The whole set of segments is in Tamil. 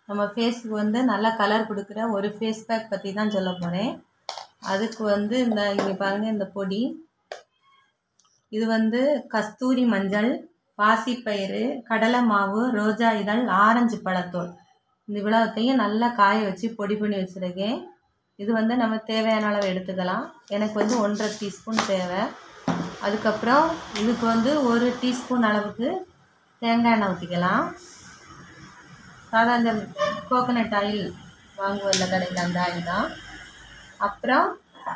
நம்ம ஃபேஸுக்கு வந்து நல்ல கலர் கொடுக்குற ஒரு ஃபேஸ் பேக் பற்றி தான் சொல்ல போகிறேன் அதுக்கு வந்து இந்த இங்கே பாருங்கள் இந்த பொடி இது வந்து கஸ்தூரி மஞ்சள் பாசிப்பயிறு கடலை மாவு ரோஜா இதழ் ஆரஞ்சு பழத்தோல் இந்த இவ்வளோத்தையும் நல்லா காய வச்சு பொடி பண்ணி வச்சுருக்கேன் இது வந்து நம்ம தேவையான அளவு எடுத்துக்கலாம் எனக்கு வந்து ஒன்றரை டீஸ்பூன் தேவை அதுக்கப்புறம் இதுக்கு வந்து ஒரு டீஸ்பூன் அளவுக்கு தேங்காய் எண்ணெய் ஊற்றிக்கலாம் சாதா இந்த கோகனட் ஆயில் வாங்குவதில் கடையில் அந்த ஆயில் தான் அப்புறம்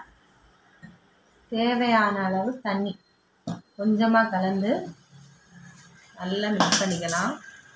தேவையான அளவு தண்ணி கொஞ்சமாக கலந்து நல்லா மிக்ஸ் பண்ணிக்கலாம்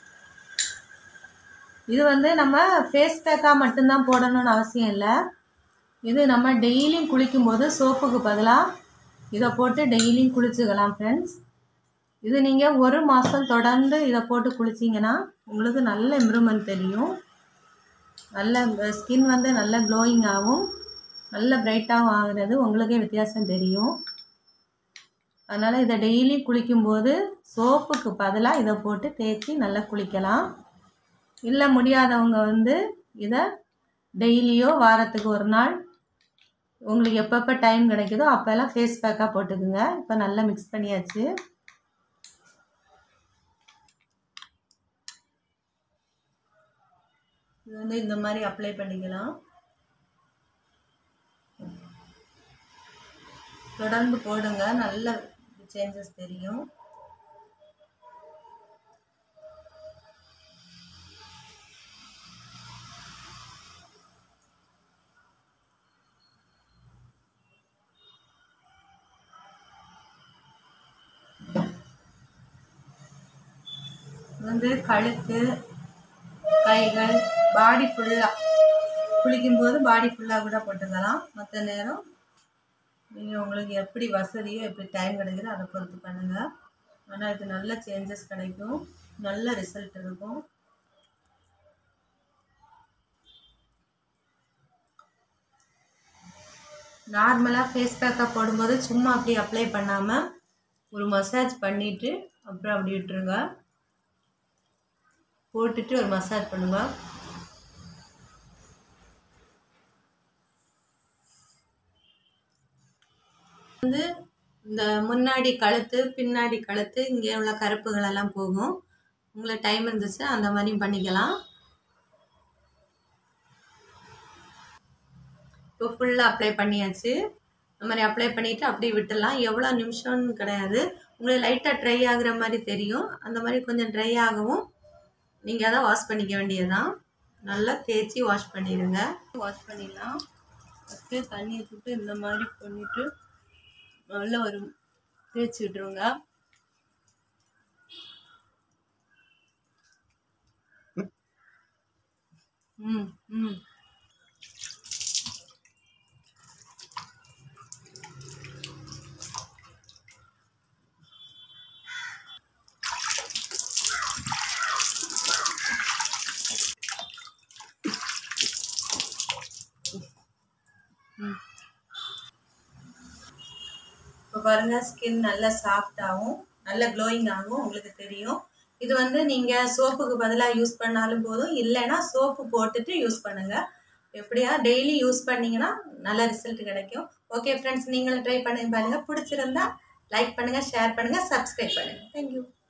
இது வந்து நம்ம ஃபேஸ் பேக்காக மட்டும்தான் போடணும்னு அவசியம் இல்லை இது நம்ம டெய்லியும் குளிக்கும்போது சோப்புக்கு பதிலாக இதை போட்டு டெய்லியும் குளிச்சுக்கலாம் ஃப்ரெண்ட்ஸ் இது நீங்கள் ஒரு மாதம் தொடர்ந்து இதை போட்டு குளிச்சிங்கன்னா உங்களுக்கு நல்ல இம்ப்ரூவ்மெண்ட் தெரியும் நல்ல ஸ்கின் வந்து நல்ல க்ளோயிங் ஆகும் நல்ல பிரைட்டாகவும் ஆகுறது உங்களுக்கே வித்தியாசம் தெரியும் அதனால் இதை டெய்லி குளிக்கும்போது சோப்புக்கு பதிலாக இதை போட்டு தேய்ச்சி நல்லா குளிக்கலாம் இல்லை முடியாதவங்க வந்து இதை டெய்லியோ வாரத்துக்கு ஒரு நாள் உங்களுக்கு எப்பப்போ டைம் கிடைக்குதோ அப்போல்லாம் ஃபேஸ் பேக்காக போட்டுக்குங்க இப்போ நல்லா மிக்ஸ் பண்ணியாச்சு இது வந்து இந்த மாதிரி அப்ளை பண்ணிக்கலாம் தொடர்ந்து போடுங்க நல்ல சேஞ்சஸ் தெரியும் வந்து கழுத்து கைகள் பாடி ஃபுல்லாக குளிக்கும்போது பாடி ஃபுல்லாக கூட போட்டுக்கலாம் மற்ற நேரம் நீங்கள் உங்களுக்கு எப்படி வசதியோ எப்படி டைம் கிடைக்குதோ அதை பொறுத்து பண்ணுங்கள் ஆனால் இது நல்ல சேஞ்சஸ் கிடைக்கும் நல்ல ரிசல்ட் இருக்கும் நார்மலாக ஃபேஸ் பேக்காக போடும்போது சும்மா அப்படி அப்ளை பண்ணாமல் ஒரு மசாஜ் பண்ணிவிட்டு அப்புறம் அப்படி விட்டுருங்க போட்டுட்டு ஒரு மசாஜ் பண்ணுங்க வந்து இந்த முன்னாடி கழுத்து பின்னாடி கழுத்து இங்கே உள்ள கருப்புகள் எல்லாம் போகும் உங்களுக்கு டைம் இருந்துச்சு அந்த மாதிரியும் பண்ணிக்கலாம் இப்போ ஃபுல்லாக அப்ளை பண்ணியாச்சு இந்த மாதிரி அப்ளை பண்ணிவிட்டு அப்படியே விட்டுடலாம் எவ்வளோ நிமிஷம்னு கிடையாது உங்களுக்கு லைட்டாக ட்ரை ஆகுற மாதிரி தெரியும் அந்த மாதிரி கொஞ்சம் ட்ரை ஆகவும் நீங்கள் அதை வாஷ் பண்ணிக்க வேண்டியதுதான் நல்லா தேய்ச்சி வாஷ் பண்ணிடுங்க வாஷ் பண்ணிடலாம் ஃபஸ்ட்டு தண்ணியை விட்டு இந்த மாதிரி பண்ணிவிட்டு நல்லா ஒரு தேய்ச்சி விட்டுருங்க ம் ம் இப்போ பாருங்கள் ஸ்கின் நல்லா சாஃப்டாகவும் நல்ல க்ளோயிங் ஆகும் உங்களுக்கு தெரியும் இது வந்து நீங்கள் சோப்புக்கு பதிலாக யூஸ் பண்ணாலும் போதும் இல்லைன்னா சோப்பு போட்டுட்டு யூஸ் பண்ணுங்கள் எப்படியா டெய்லி யூஸ் பண்ணிங்கன்னா நல்ல ரிசல்ட் கிடைக்கும் ஓகே ஃப்ரெண்ட்ஸ் நீங்களும் ட்ரை பண்ணி பாருங்கள் பிடிச்சிருந்தா லைக் பண்ணுங்கள் ஷேர் பண்ணுங்கள் சப்ஸ்கிரைப் பண்ணுங்கள் தேங்க்யூ